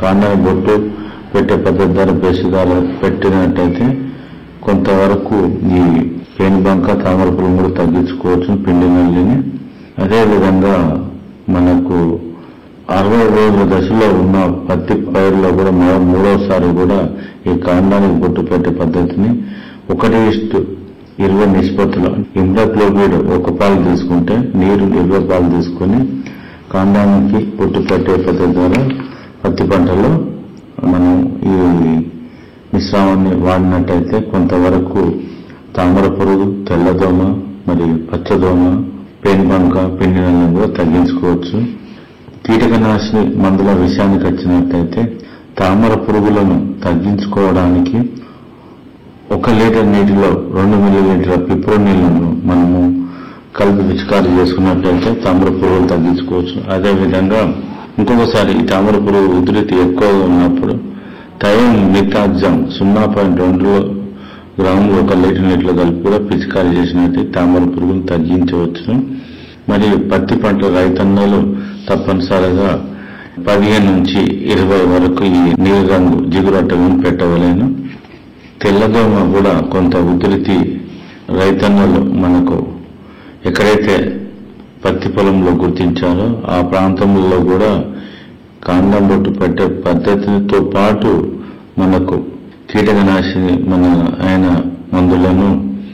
కాండానికి బొట్టు పెట్టే పద్ధతి ద్వారా బేసిదాలు పెట్టినట్టయితే కొంతవరకు ఈ పేనుబంక తామర పురుగు కూడా తగ్గించుకోవచ్చు పిండి నల్లిని అదేవిధంగా మనకు అరవై రోజుల దశలో ఉన్న పత్తి పైరులో కూడా మరో మూడోసారి కూడా ఈ కాండానికి బొట్టు పెట్టే పద్ధతిని ఒకటి ఇష్టు ఇరవై నిష్పత్తిలో ఇంబ్రాక్లోబిడ్ ఒక పాలు తీసుకుంటే నీరు ఇరవై పాలు తీసుకుని కాండానికి బొట్టు పెట్టే పద్ధతి ద్వారా పత్తి పంటలో మనం ఈ మిశ్రమాన్ని వాడినట్టయితే కొంతవరకు తామర పురుగు తెల్లదోమ మరియు పచ్చదోమ పేనుబంక పిండి నల్లని కూడా తగ్గించుకోవచ్చు కీటకనాశిని మందుల విషయానికి వచ్చినట్టయితే తామర పురుగులను తగ్గించుకోవడానికి ఒక లీటర్ నీటిలో రెండు మిల్లీలీటర్ల పిప్రో నీళ్లను మనము కలిపి పిచికారీ చేసుకున్నట్లయితే తామర పురుగులు తగ్గించుకోవచ్చు అదేవిధంగా ఇంకొకసారి ఈ తామర పురుగు ఉధృతి ఎక్కువగా ఉన్నప్పుడు టైం మితాజం సున్నా పాయింట్ రెండు గ్రాములు ఒక లీటర్ నీటిలో కలిపి కూడా పిచికారీ చేసినట్టు తామర పురుగును తగ్గించవచ్చు మరియు పత్తి పంట రైతన్నలు తప్పనిసరిగా పదిహేను నుంచి ఇరవై వరకు ఈ నీలి రంగు జిగురట్టలను పెట్టవలేను తెల్లదోమ కూడా కొంత ఉధృతి రైతన్నలు మనకు ఎక్కడైతే పత్తి పొలంలో గుర్తించారో ఆ ప్రాంతంలో కూడా కాండం బొట్టు పెట్టే పద్ధతితో పాటు మనకు కీటకనాశిని మన ఆయన మందులను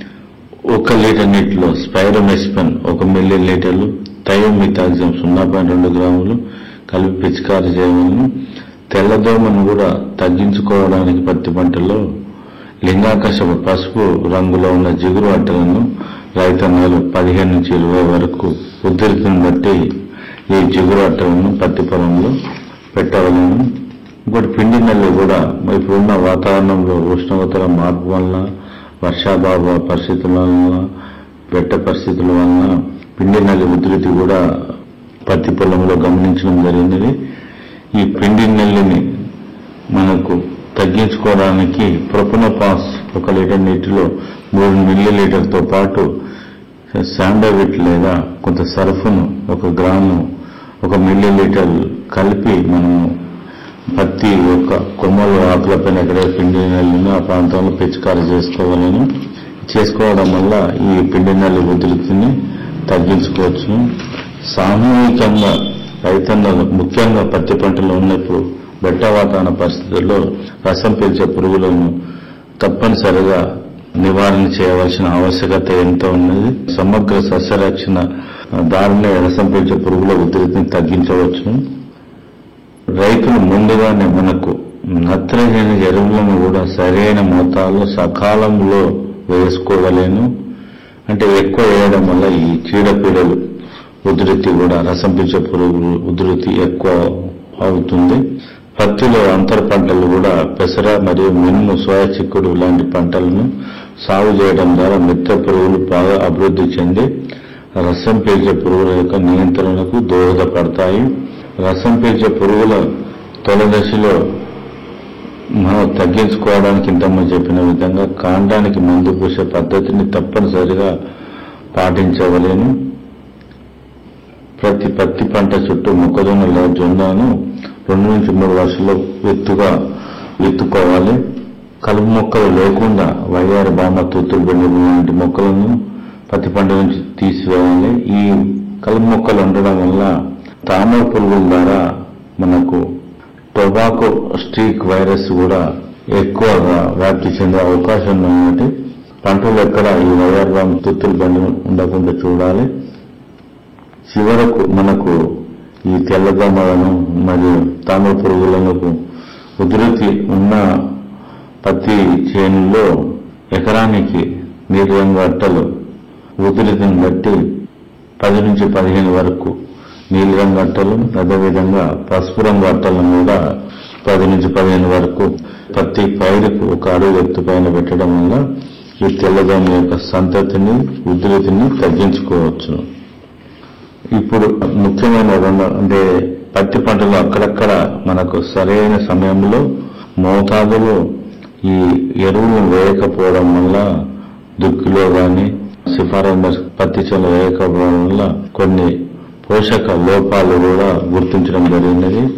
ఒక లీటర్ నీటిలో స్పైరోమెస్పెన్ ఒక మిల్లీ లీటర్లు థయోమితాగ్జం సున్నా పాయింట్ రెండు గ్రాములు కలిపి పిచికారీ చేయవలను తెల్లదోమను కూడా తగ్గించుకోవడానికి పత్తి పంటలో లింగాకర్షక పసుపు రంగులో ఉన్న జిగురు అట్టలను రైతన్నలు పదిహేను నుంచి ఇరవై వరకు ఉధృతిని బట్టి ఈ జిగురు అట్టలను పత్తి పొలంలో పెట్టవలను ఇంకోటి పిండి నల్లి కూడా ఇప్పుడున్న వాతావరణంలో ఉష్ణోగ్రతల మార్పు వలన వర్షాభావ పరిస్థితుల వలన వెట్ట పరిస్థితుల వలన పిండి నల్లి ఉధృతి కూడా పత్తి పొలంలో గమనించడం జరిగినది ఈ పిండి నల్లిని మనకు తగ్గించుకోవడానికి ప్రొపనోపాస్ ఒక లీటర్ నీటిలో మూడు మిల్లీ లీటర్తో పాటు శాండోవిట్ లేదా కొంత సర్ఫ్ను ఒక గ్రాము ఒక మిల్లీ లీటర్ కలిపి మనము పత్తి యొక్క కొమ్మలు ఆకులపైన ఎక్కడ పిండి నల్లిని ఆ ప్రాంతంలో పిచికారి చేసుకోవాలని చేసుకోవడం వల్ల ఈ పిండి నల్లి ఉధృతిని తగ్గించుకోవచ్చు సామూహికంగా రైతన్నలు ముఖ్యంగా పత్తి పంటలు ఉన్నప్పుడు బెట్ట వాతావరణ పరిస్థితుల్లో రసం పీల్చే పురుగులను తప్పనిసరిగా నివారణ చేయవలసిన ఆవశ్యకత ఎంతో ఉన్నది సమగ్ర సస్యరక్షణ దారిని రసం పీల్చే పురుగుల ఉధృతిని తగ్గించవచ్చు రైతులు ముందుగానే మనకు నత్రజని ఎరువులను కూడా సరైన మోతాదులో సకాలంలో వేసుకోగలేను అంటే ఎక్కువ వేయడం వల్ల ఈ చీడపీడలు ఉధృతి కూడా రసం పీల్చే పురుగులు ఉధృతి ఎక్కువ అవుతుంది పత్తిలో అంతర పంటలు కూడా పెసర మరియు మినుము సోయా చిక్కుడు లాంటి పంటలను సాగు చేయడం ద్వారా మిత్ర పురుగులు బాగా అభివృద్ధి చెంది రసం పీల్చే పురుగుల యొక్క నియంత్రణకు దోహదపడతాయి రసం పీల్చే పురుగుల తొలి దశలో మనం తగ్గించుకోవడానికి ఇంతకుముందు చెప్పిన విధంగా కాండానికి మందు పూసే పద్ధతిని తప్పనిసరిగా పాటించవలేను ప్రతి పత్తి పంట చుట్టూ మొక్కజొన్న లేదా జొన్నను రెండు నుంచి మూడు వర్షాలు ఎత్తుగా ఎత్తుకోవాలి కలుపు మొక్కలు లేకుండా వయ్యారి బామ తూతులు బెండు లాంటి మొక్కలను పత్తి పంట నుంచి తీసివేయాలి ఈ కలుపు మొక్కలు ఉండడం వల్ల తామర పురుగుల ద్వారా మనకు టొబాకో స్ట్రీక్ వైరస్ కూడా ఎక్కువగా వ్యాప్తి చెందే అవకాశం ఉన్నది పంటలు ఎక్కడ ఈ వయ్యారి బామ తూతులు బండి ఉండకుండా చూడాలి చివరకు మనకు ఈ తెల్లదోమలను మరియు తామర పురుగులను ఉధృతి ఉన్న పత్తి చేనులో ఎకరానికి నీరు రంగు అట్టలు ఉధృతిని బట్టి పది నుంచి పదిహేను వరకు నీలి రంగు అట్టలు అదేవిధంగా పసుపు రంగు అట్టలను కూడా పది నుంచి పదిహేను వరకు ప్రతి పైరుకు ఒక అడుగు ఎత్తు పైన పెట్టడం వల్ల ఈ తెల్లదోమ యొక్క సంతతిని ఉధృతిని తగ్గించుకోవచ్చు ఇప్పుడు ముఖ్యమైన రెండు అంటే పత్తి పంటలు అక్కడక్కడ మనకు సరైన సమయంలో మోతాదులో ఈ ఎరువులు వేయకపోవడం వల్ల దుక్కిలో గాని సిఫారస్ పత్తి చేల వేయకపోవడం వల్ల కొన్ని పోషక లోపాలు కూడా గుర్తించడం జరిగినది